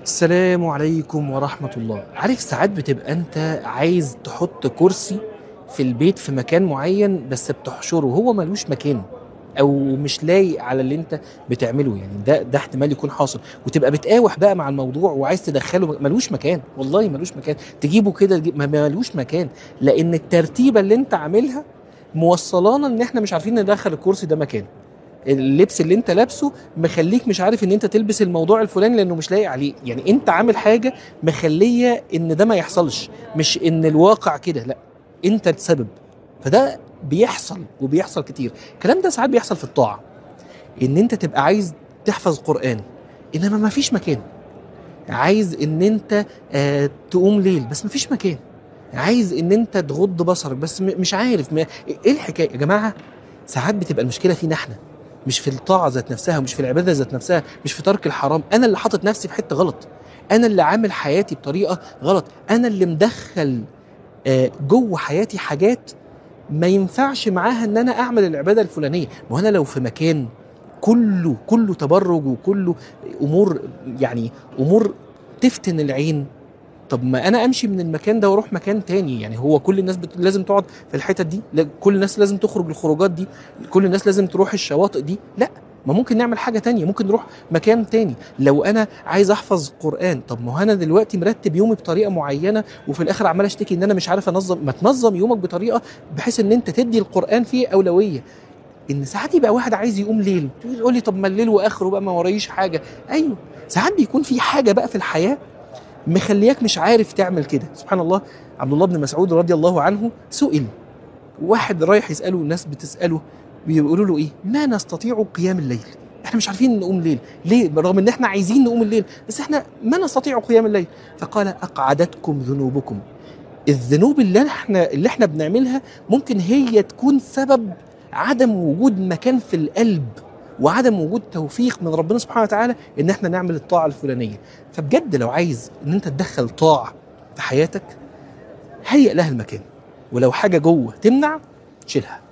السلام عليكم ورحمة الله عارف ساعات بتبقى انت عايز تحط كرسي في البيت في مكان معين بس بتحشره هو ملوش مكان او مش لايق على اللي انت بتعمله يعني ده ده احتمال يكون حاصل وتبقى بتقاوح بقى مع الموضوع وعايز تدخله ملوش مكان والله ملوش مكان تجيبه كده تجيب- ما ملوش مكان لان الترتيبه اللي انت عاملها موصلانا ان احنا مش عارفين ندخل الكرسي ده مكان اللبس اللي انت لابسه مخليك مش عارف ان انت تلبس الموضوع الفلاني لانه مش لايق عليه يعني انت عامل حاجه مخليه ان ده ما يحصلش مش ان الواقع كده لا انت السبب فده بيحصل وبيحصل كتير الكلام ده ساعات بيحصل في الطاعه ان انت تبقى عايز تحفظ قران انما ما فيش مكان عايز ان انت آه تقوم ليل بس ما فيش مكان عايز ان انت تغض بصرك بس م- مش عارف ما ايه الحكايه يا جماعه ساعات بتبقى المشكله فينا احنا مش في الطاعه ذات نفسها مش في العباده ذات نفسها مش في ترك الحرام انا اللي حاطط نفسي في حته غلط انا اللي عامل حياتي بطريقه غلط انا اللي مدخل آه، جوه حياتي حاجات ما ينفعش معاها ان انا اعمل العباده الفلانيه ما هو انا لو في مكان كله كله تبرج وكله امور يعني امور تفتن العين طب ما انا امشي من المكان ده واروح مكان تاني يعني هو كل الناس بت... لازم تقعد في الحتت دي لا كل الناس لازم تخرج الخروجات دي كل الناس لازم تروح الشواطئ دي لا ما ممكن نعمل حاجة تانية ممكن نروح مكان تاني لو أنا عايز أحفظ قرآن طب ما هو أنا دلوقتي مرتب يومي بطريقة معينة وفي الآخر عمال أشتكي إن أنا مش عارف أنظم ما تنظم يومك بطريقة بحيث إن أنت تدي القرآن فيه أولوية إن ساعات يبقى واحد عايز يقوم ليل يقول لي طب ما الليل وآخره بقى ما ورايش حاجة أيوه ساعات بيكون في حاجة بقى في الحياة مخلياك مش عارف تعمل كده سبحان الله عبد الله بن مسعود رضي الله عنه سئل واحد رايح يساله الناس بتساله بيقولوا له ايه ما نستطيع قيام الليل احنا مش عارفين نقوم الليل ليه رغم ان احنا عايزين نقوم الليل بس احنا ما نستطيع قيام الليل فقال اقعدتكم ذنوبكم الذنوب اللي احنا اللي احنا بنعملها ممكن هي تكون سبب عدم وجود مكان في القلب وعدم وجود توفيق من ربنا سبحانه وتعالى ان احنا نعمل الطاعه الفلانيه فبجد لو عايز ان انت تدخل طاعه في حياتك هيئ لها المكان ولو حاجه جوه تمنع شيلها